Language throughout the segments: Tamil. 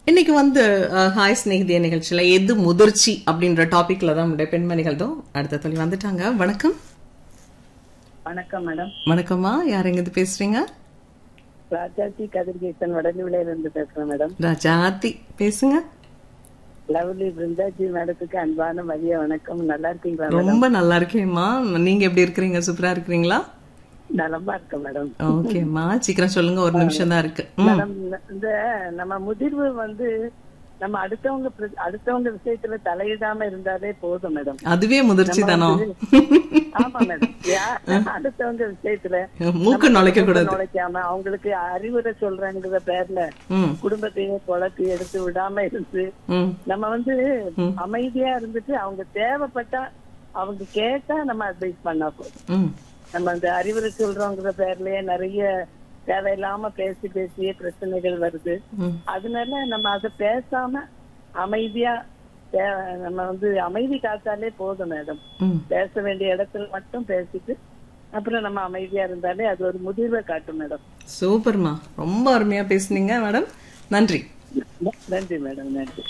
இன்னைக்கு வந்து அஹ், ஹாய் ஸ்நேகிதிய நிகழ்ச்சியில எது முதிர்ச்சி அப்படின்ற டாபிக்ல தான் நம்முடைய பெண்மணிகள் தான் அடுத்த தொழில் வந்துட்டாங்க வணக்கம் வணக்கம் மேடம் வணக்கம்மா யார் எங்க இருந்து பேசுறீங்க ராஜாஜி கதிர்கேசன் வடநிலையில இருந்து பேசுறேன் மேடம் ராஜாத்தி பேசுங்க லவ்லி பிருந்தாஜி மேடத்துக்கு அன்பான மதிய வணக்கம் நல்லா இருக்கீங்களா மேடம் ரொம்ப நல்லா இருக்கேம்மா நீங்க எப்படி இருக்கிறீங்க சூப்பரா இருக்கிறீங்களா நலமா இருக்கேன் மேடம் ஓகேம்மா சீக்கிரம் சொல்லுங்க ஒரு நிமிஷம் தான் இருக்கு ம், மேடம் இந்த நம்ம முதிர்வு வந்து நம்ம அடுத்தவங்க பிர- அடுத்தவங்க விஷயத்துல தலையிடாம இருந்தாலே போதும் மேடம் அதுவே முதிர்ச்சி தானோ ஆமா மேடம் யா- அடுத்தவங்க விஷயத்துல மூக்கு நுழைக்க கூடாது நுழைக்காம அவங்களுக்கு அறிவுரை சொல்றேங்கிற பேர்ல ம் குடும்பத்தையே குழப்பி எடுத்து விடாம இருந்து ம் நம்ம வந்து அமைதியா இருந்துட்டு அவங்க தேவைப்பட்டா அவங்க கேட்டா நம்ம அட்வைஸ் பண்ணா போதும் ம் நம்ம அந்த அறிவுரை சொல்றோங்கிற பேர்லயே நிறைய தேவையில்லாம பேசி பேசியே பிரச்சனைகள் வருது ம் அதனால நம்ம அதை பேசாம அமைதியா தே- நம்ம வந்து அமைதி காத்தாலே போதும் மேடம் ம் பேச வேண்டிய இடத்துல மட்டும் பேசிட்டு அப்புறம் நம்ம அமைதியா இருந்தாலே அது ஒரு முதிர்வை காட்டும் மேடம் சூப்பர்மா ரொம்ப அருமையா பேசுனீங்க மேடம் நன்றி நன்றி மேடம் நன்றி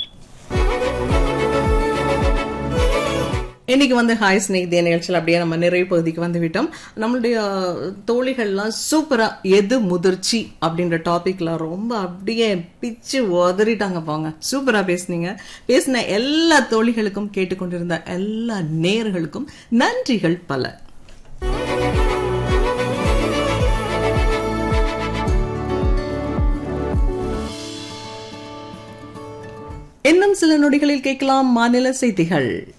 இன்னைக்கு வந்து ஹாய் ஸ்நேகிதிய நிகழ்ச்சியில் அப்படியே நம்ம நிறைவு பகுதிக்கு வந்து விட்டோம் நம்மளுடைய தோழிகள்லாம் சூப்பரா எது முதிர்ச்சி அப்படின்ற டாபிக்ல ரொம்ப அப்படியே பிச்சு உதறிட்டாங்க போங்க சூப்பரா பேசுனீங்க பேசின எல்லா தோழிகளுக்கும் கேட்டுக்கொண்டிருந்த எல்லா நேர்களுக்கும் நன்றிகள் பல இன்னும் சில நொடிகளில் கேட்கலாம் மாநில செய்திகள்